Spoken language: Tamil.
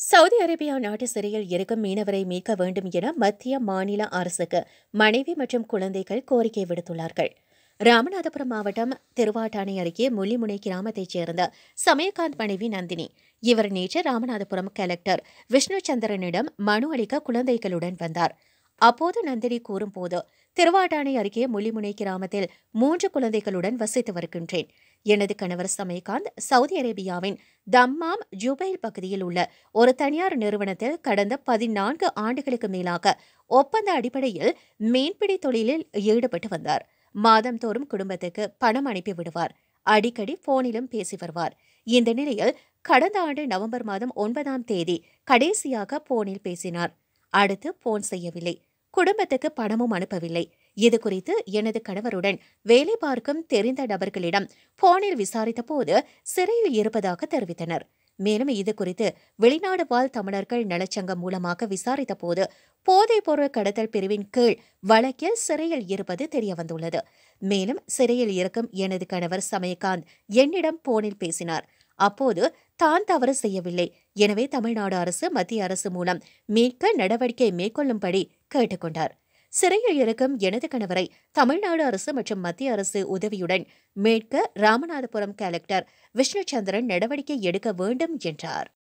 சவுதி அரேபியா நாட்டு சிறையில் இருக்கும் மீனவரை மீட்க வேண்டும் என மத்திய மாநில அரசுக்கு மனைவி மற்றும் குழந்தைகள் கோரிக்கை விடுத்துள்ளார்கள் ராமநாதபுரம் மாவட்டம் திருவாட்டானை அருகே முள்ளிமுனை கிராமத்தைச் சேர்ந்த சமயகாந்த் மனைவி நந்தினி இவர் நேற்று ராமநாதபுரம் கலெக்டர் விஷ்ணு சந்திரனிடம் மனு அளிக்க குழந்தைகளுடன் வந்தார் அப்போது நந்தினி கூறும்போது திருவாட்டானை அருகே முள்ளிமுனை கிராமத்தில் மூன்று குழந்தைகளுடன் வசித்து வருகின்றேன் எனது கணவர் சமயகாந்த் சவுதி அரேபியாவின் தம்மாம் ஜுபைல் பகுதியில் உள்ள ஒரு தனியார் நிறுவனத்தில் கடந்த பதினான்கு ஆண்டுகளுக்கு மேலாக ஒப்பந்த அடிப்படையில் மீன்பிடி தொழிலில் ஈடுபட்டு வந்தார் மாதந்தோறும் குடும்பத்துக்கு பணம் அனுப்பி விடுவார் அடிக்கடி போனிலும் பேசி வருவார் இந்த நிலையில் கடந்த ஆண்டு நவம்பர் மாதம் ஒன்பதாம் தேதி கடைசியாக போனில் பேசினார் அடுத்து போன் செய்யவில்லை குடும்பத்துக்கு பணமும் அனுப்பவில்லை இது குறித்து எனது கணவருடன் வேலை பார்க்கும் தெரிந்த நபர்களிடம் போனில் விசாரித்தபோது சிறையில் இருப்பதாக தெரிவித்தனர் மேலும் இது குறித்து வெளிநாடு வாழ் தமிழர்கள் நலச்சங்கம் மூலமாக விசாரித்தபோது போதைப் பொருள் கடத்தல் பிரிவின் கீழ் வழக்கில் சிறையில் இருப்பது தெரியவந்துள்ளது மேலும் சிறையில் இருக்கும் எனது கணவர் சமயகாந்த் என்னிடம் போனில் பேசினார் அப்போது தான் தவறு செய்யவில்லை எனவே தமிழ்நாடு அரசு மத்திய அரசு மூலம் மீட்க நடவடிக்கை மேற்கொள்ளும்படி கேட்டுக்கொண்டார் சிறையில் இருக்கும் எனது கணவரை தமிழ்நாடு அரசு மற்றும் மத்திய அரசு உதவியுடன் மீட்க ராமநாதபுரம் கலெக்டர் விஷ்ணுச்சந்திரன் நடவடிக்கை எடுக்க வேண்டும் என்றார்